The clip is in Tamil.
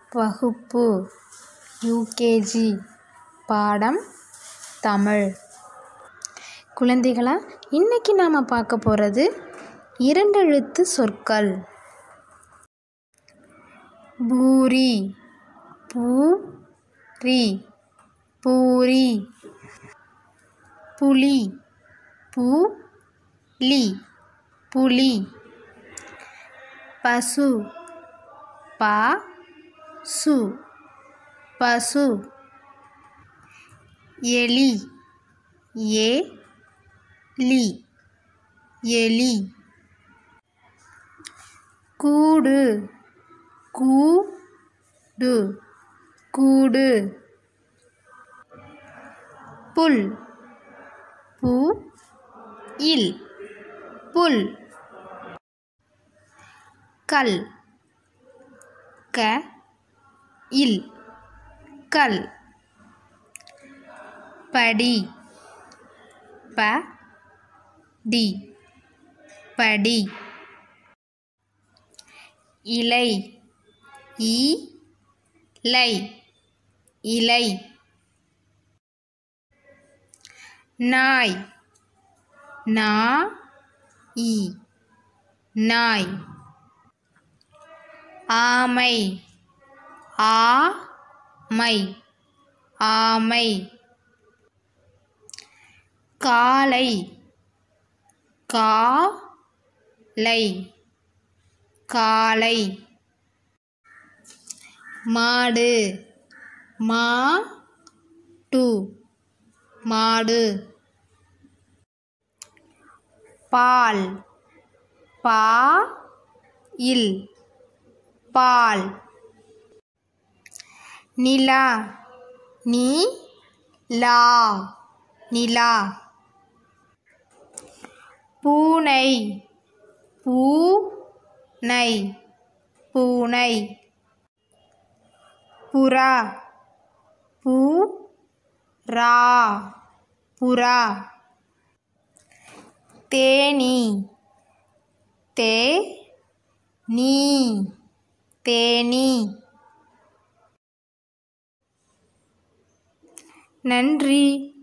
வகுப்பு யூகேஜி பாடம் தமிழ் குழந்தைகளா இன்னைக்கு நாம் பார்க்க போகிறது இரண்டெழுத்து சொற்கள் பூரி பூரி பூரி புலி புலி புலி பசு பசு பசு எலி எலி எலி கூடு கூடு கூடு புல் பு இல் புல் கல் க இல் கல் படி ப டி படி இலை இ லை இலை நாய் நா இ நாய் ஆமை ஆமை ஆமை காளை காளை காளை மாடு மாடு மாடு பால் பா இல் பால் நிலா நீ லா நிலா பூனை பூனை பூனை புறா பூ ரா புறா தேனி தே நீ தேனி நன்றி